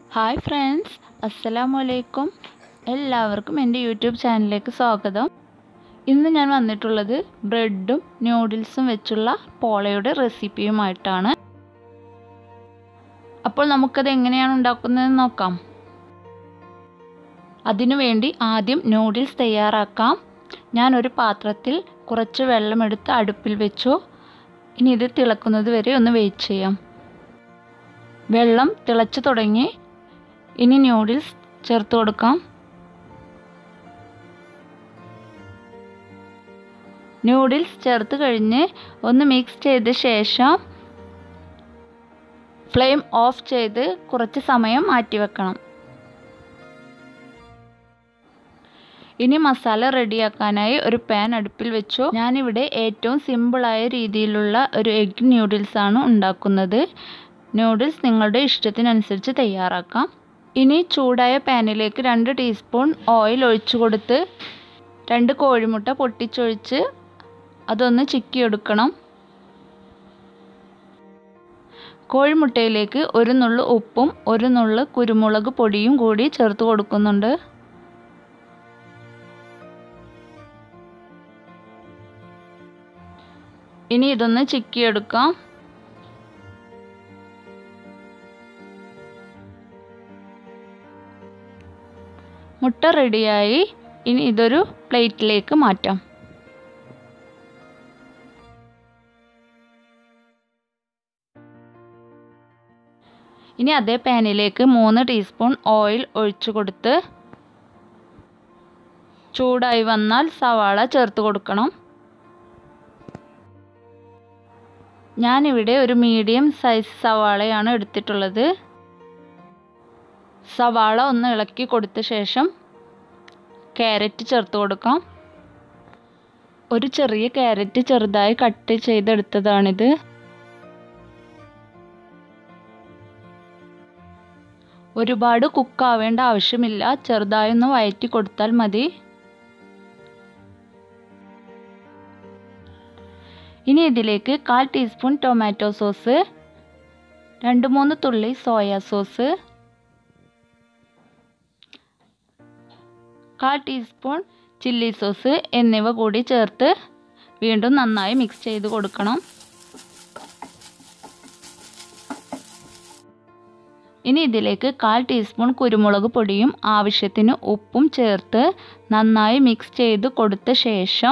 hi friends അസ്സലാമു അലൈക്കും എല്ലാവർക്കും എൻ്റെ യൂട്യൂബ് ചാനലിലേക്ക് സ്വാഗതം ഇന്ന് ഞാൻ വന്നിട്ടുള്ളത് ബ്രെഡും ന്യൂഡിൽസും വെച്ചുള്ള പോളയുടെ റെസിപ്പിയുമായിട്ടാണ് അപ്പോൾ നമുക്കത് എങ്ങനെയാണ് ഉണ്ടാക്കുന്നതെന്ന് നോക്കാം അതിനുവേണ്ടി ആദ്യം നൂഡിൽസ് തയ്യാറാക്കാം ഞാനൊരു പാത്രത്തിൽ കുറച്ച് വെള്ളമെടുത്ത് അടുപ്പിൽ വെച്ചു ഇനി ഇത് തിളക്കുന്നത് വരെ ഒന്ന് വെയിറ്റ് ചെയ്യാം വെള്ളം തിളച്ചു തുടങ്ങി ഇനി ന്യൂഡിൽസ് ചേർത്ത് കൊടുക്കാം ന്യൂഡിൽസ് ചേർത്ത് കഴിഞ്ഞ് ഒന്ന് മിക്സ് ചെയ്ത ശേഷം ഫ്ലെയിം ഓഫ് ചെയ്ത് കുറച്ച് സമയം മാറ്റിവെക്കണം ഇനി മസാല റെഡിയാക്കാനായി ഒരു പാൻ അടുപ്പിൽ വെച്ചു ഞാനിവിടെ ഏറ്റവും സിമ്പിളായ രീതിയിലുള്ള ഒരു എഗ് ന്യൂഡിൽസ് ആണ് ഉണ്ടാക്കുന്നത് നൂഡിൽസ് നിങ്ങളുടെ ഇഷ്ടത്തിനനുസരിച്ച് തയ്യാറാക്കാം ഇനി ചൂടായ പാനിലേക്ക് രണ്ട് ടീസ്പൂൺ ഓയിൽ ഒഴിച്ചു കൊടുത്ത് രണ്ട് കോഴിമുട്ട പൊട്ടിച്ചൊഴിച്ച് അതൊന്ന് ചിക്കിയെടുക്കണം കോഴിമുട്ടയിലേക്ക് ഒരു നുള്ളു ഉപ്പും ഒരു നുള്ളു കുരുമുളക് പൊടിയും കൂടി ചേർത്ത് കൊടുക്കുന്നുണ്ട് ഇനി ഇതൊന്ന് ചിക്കിയെടുക്കാം മുട്ട റെഡിയായി ഇനി ഇതൊരു പ്ലേറ്റിലേക്ക് മാറ്റാം ഇനി അതേ പാനിലേക്ക് മൂന്ന് ടീസ്പൂൺ ഓയിൽ ഒഴിച്ചു കൊടുത്ത് ചൂടായി വന്നാൽ സവാള ചേർത്ത് കൊടുക്കണം ഞാനിവിടെ ഒരു മീഡിയം സൈസ് സവാളയാണ് എടുത്തിട്ടുള്ളത് സവാള ഒന്ന് ഇളക്കി കൊടുത്ത ശേഷം ക്യാരറ്റ് ചേർത്ത് കൊടുക്കാം ഒരു ചെറിയ ക്യാരറ്റ് ചെറുതായി കട്ട് ചെയ്തെടുത്തതാണിത് ഒരുപാട് കുക്കാവേണ്ട ആവശ്യമില്ല ചെറുതായി ഒന്ന് വയറ്റി കൊടുത്താൽ മതി ഇനി ഇതിലേക്ക് കാൽ ടീസ്പൂൺ ടൊമാറ്റോ സോസ് രണ്ട് മൂന്ന് തുള്ളി സോയ സോസ് കാൽ ടീസ്പൂൺ ചില്ലി സോസ് എന്നിവ കൂടി ചേർത്ത് വീണ്ടും നന്നായി മിക്സ് ചെയ്ത് കൊടുക്കണം ഇനി ഇതിലേക്ക് കാൽ ടീസ്പൂൺ കുരുമുളക് പൊടിയും ആവശ്യത്തിന് ഉപ്പും ചേർത്ത് നന്നായി മിക്സ് ചെയ്ത് കൊടുത്ത ശേഷം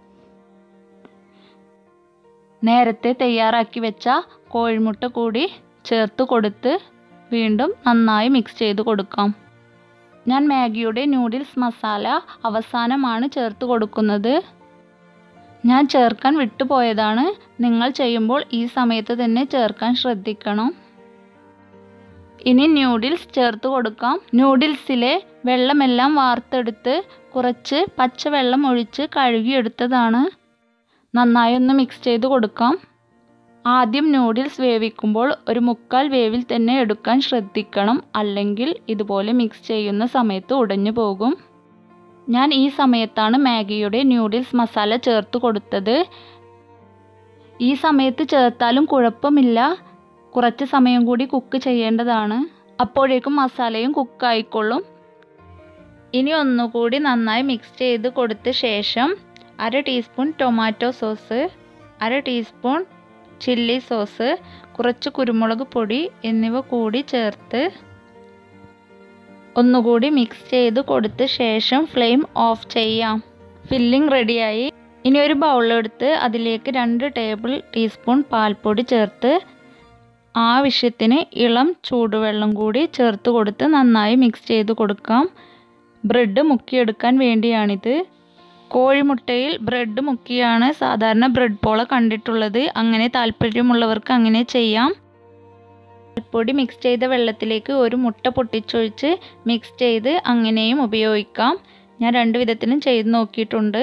നേരത്തെ തയ്യാറാക്കി വെച്ച കോഴിമുട്ട കൂടി ചേർത്ത് കൊടുത്ത് വീണ്ടും നന്നായി മിക്സ് ചെയ്ത് കൊടുക്കാം ഞാൻ മാഗിയുടെ നൂഡിൽസ് മസാല അവസാനമാണ് ചേർത്ത് കൊടുക്കുന്നത് ഞാൻ ചേർക്കാൻ വിട്ടുപോയതാണ് നിങ്ങൾ ചെയ്യുമ്പോൾ ഈ സമയത്ത് തന്നെ ചേർക്കാൻ ശ്രദ്ധിക്കണം ഇനി ന്യൂഡിൽസ് ചേർത്ത് കൊടുക്കാം ന്യൂഡിൽസിലെ വെള്ളമെല്ലാം വാർത്തെടുത്ത് കുറച്ച് പച്ചവെള്ളം ഒഴിച്ച് കഴുകിയെടുത്തതാണ് നന്നായി ഒന്ന് മിക്സ് ചെയ്ത് കൊടുക്കാം ആദ്യം നൂഡിൽസ് വേവിക്കുമ്പോൾ ഒരു മുക്കാൽ വേവിൽ തന്നെ എടുക്കാൻ ശ്രദ്ധിക്കണം അല്ലെങ്കിൽ ഇതുപോലെ മിക്സ് ചെയ്യുന്ന സമയത്ത് ഉടഞ്ഞു പോകും ഞാൻ ഈ സമയത്താണ് മാഗിയുടെ ന്യൂഡിൽസ് മസാല ചേർത്ത് കൊടുത്തത് ഈ സമയത്ത് ചേർത്താലും കുഴപ്പമില്ല കുറച്ച് സമയം കൂടി കുക്ക് ചെയ്യേണ്ടതാണ് അപ്പോഴേക്കും മസാലയും കുക്കായിക്കൊള്ളും ഇനി ഒന്നുകൂടി നന്നായി മിക്സ് ചെയ്ത് കൊടുത്ത ശേഷം അര ടീസ്പൂൺ ടൊമാറ്റോ സോസ് അര ടീസ്പൂൺ ചില്ലി സോസ് കുറച്ച് കുരുമുളക് പൊടി എന്നിവ കൂടി ചേർത്ത് ഒന്നുകൂടി മിക്സ് ചെയ്ത് കൊടുത്ത ശേഷം ഫ്ലെയിം ഓഫ് ചെയ്യാം ഫില്ലിംഗ് റെഡിയായി ഇനി ഒരു ബൗളെടുത്ത് അതിലേക്ക് രണ്ട് ടേബിൾ ടീസ്പൂൺ പാൽപ്പൊടി ചേർത്ത് ആവശ്യത്തിന് ഇളം ചൂടുവെള്ളം കൂടി ചേർത്ത് കൊടുത്ത് നന്നായി മിക്സ് ചെയ്ത് കൊടുക്കാം ബ്രെഡ് മുക്കിയെടുക്കാൻ വേണ്ടിയാണിത് കോഴിമുട്ടയിൽ ബ്രെഡ് മുക്കിയാണ് സാധാരണ ബ്രെഡ് പോള കണ്ടിട്ടുള്ളത് അങ്ങനെ താല്പര്യമുള്ളവർക്ക് അങ്ങനെ ചെയ്യാം പാൽപ്പൊടി മിക്സ് ചെയ്ത വെള്ളത്തിലേക്ക് ഒരു മുട്ട പൊട്ടിച്ചൊഴിച്ച് മിക്സ് ചെയ്ത് അങ്ങനെയും ഉപയോഗിക്കാം ഞാൻ രണ്ട് വിധത്തിലും ചെയ്ത് നോക്കിയിട്ടുണ്ട്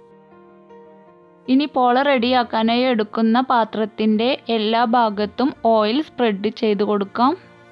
ഇനി പോള റെഡിയാക്കാനായി എടുക്കുന്ന പാത്രത്തിൻ്റെ എല്ലാ ഭാഗത്തും ഓയിൽ സ്പ്രെഡ് ചെയ്ത് കൊടുക്കാം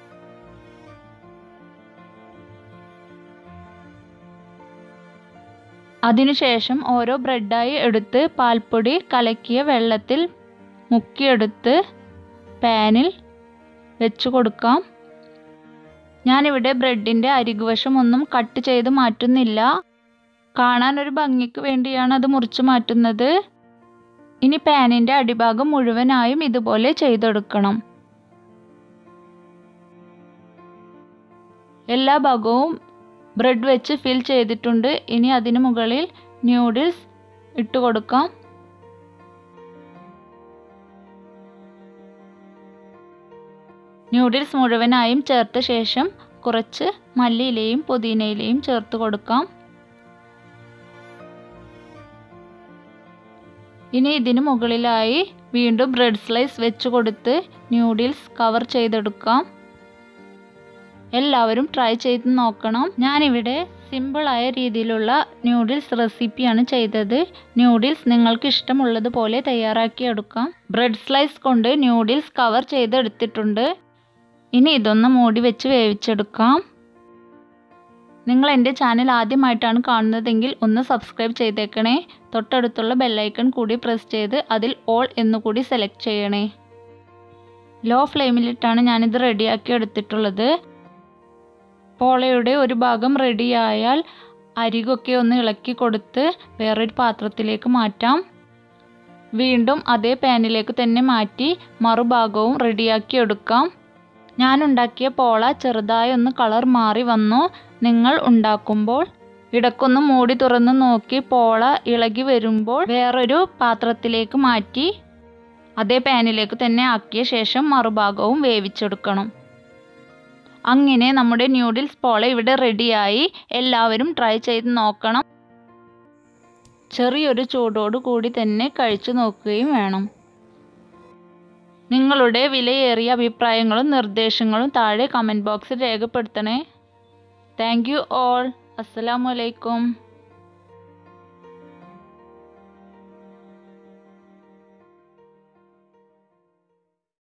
അതിനുശേഷം ഓരോ ബ്രെഡായി എടുത്ത് പാൽപ്പൊടി കലക്കിയ വെള്ളത്തിൽ മുക്കിയെടുത്ത് പാനിൽ വെച്ച് കൊടുക്കാം ഞാനിവിടെ ബ്രെഡിൻ്റെ അരികുവശം ഒന്നും കട്ട് ചെയ്ത് മാറ്റുന്നില്ല കാണാൻ ഒരു ഭംഗിക്ക് വേണ്ടിയാണ് അത് മുറിച്ച് മാറ്റുന്നത് ഇനി പാനിൻ്റെ അടിഭാഗം മുഴുവനായും ഇതുപോലെ ചെയ്തെടുക്കണം എല്ലാ ഭാഗവും ബ്രെഡ് വെച്ച് ഫിൽ ചെയ്തിട്ടുണ്ട് ഇനി അതിന് മുകളിൽ ന്യൂഡിൽസ് ഇട്ട് കൊടുക്കാം ന്യൂഡിൽസ് മുഴുവനായും ചേർത്ത ശേഷം കുറച്ച് മല്ലിയിലയും പുതിനയിലയും ചേർത്ത് കൊടുക്കാം ഇനി ഇതിന് മുകളിലായി വീണ്ടും ബ്രെഡ് സ്ലൈസ് വെച്ച് കൊടുത്ത് ന്യൂഡിൽസ് കവർ ചെയ്തെടുക്കാം എല്ലാവരും ട്രൈ ചെയ്ത് നോക്കണം ഞാനിവിടെ സിമ്പിളായ രീതിയിലുള്ള ന്യൂഡിൽസ് റെസിപ്പിയാണ് ചെയ്തത് ന്യൂഡിൽസ് നിങ്ങൾക്ക് ഇഷ്ടമുള്ളതുപോലെ തയ്യാറാക്കി എടുക്കാം ബ്രെഡ് സ്ലൈസ് കൊണ്ട് ന്യൂഡിൽസ് കവർ ചെയ്തെടുത്തിട്ടുണ്ട് ഇനി ഇതൊന്ന് മൂടി വെച്ച് വേവിച്ചെടുക്കാം നിങ്ങൾ എൻ്റെ ചാനൽ ആദ്യമായിട്ടാണ് കാണുന്നതെങ്കിൽ ഒന്ന് സബ്സ്ക്രൈബ് ചെയ്തേക്കണേ തൊട്ടടുത്തുള്ള ബെല്ലൈക്കൺ കൂടി പ്രസ് ചെയ്ത് അതിൽ ഓൾ എന്നുകൂടി സെലക്ട് ചെയ്യണേ ലോ ഫ്ലെയിമിലിട്ടാണ് ഞാനിത് റെഡിയാക്കി എടുത്തിട്ടുള്ളത് പോളയുടെ ഒരു ഭാഗം റെഡിയായാൽ അരികൊക്കെ ഒന്ന് ഇളക്കി കൊടുത്ത് വേറൊരു പാത്രത്തിലേക്ക് മാറ്റാം വീണ്ടും അതേ പാനിലേക്ക് തന്നെ മാറ്റി മറുഭാഗവും റെഡിയാക്കി എടുക്കാം ഞാൻ ഉണ്ടാക്കിയ പോള ചെറുതായി ഒന്ന് കളർ മാറി വന്നു നിങ്ങൾ ഉണ്ടാക്കുമ്പോൾ ഇടക്കൊന്ന് മൂടി തുറന്ന് നോക്കി പോള ഇളകി വരുമ്പോൾ വേറൊരു പാത്രത്തിലേക്ക് മാറ്റി അതേ പാനിലേക്ക് തന്നെ ആക്കിയ ശേഷം മറുഭാഗവും വേവിച്ചെടുക്കണം അങ്ങനെ നമ്മുടെ ന്യൂഡിൽസ് പോള ഇവിടെ റെഡിയായി എല്ലാവരും ട്രൈ ചെയ്ത് നോക്കണം ചെറിയൊരു ചൂടോട് കൂടി തന്നെ കഴിച്ചു നോക്കുകയും വേണം നിങ്ങളുടെ വിലയേറിയ അഭിപ്രായങ്ങളും നിർദ്ദേശങ്ങളും താഴെ കമൻറ്റ് ബോക്സിൽ രേഖപ്പെടുത്തണേ താങ്ക് യു ഓൾ അസ്സലാമു അലൈക്കും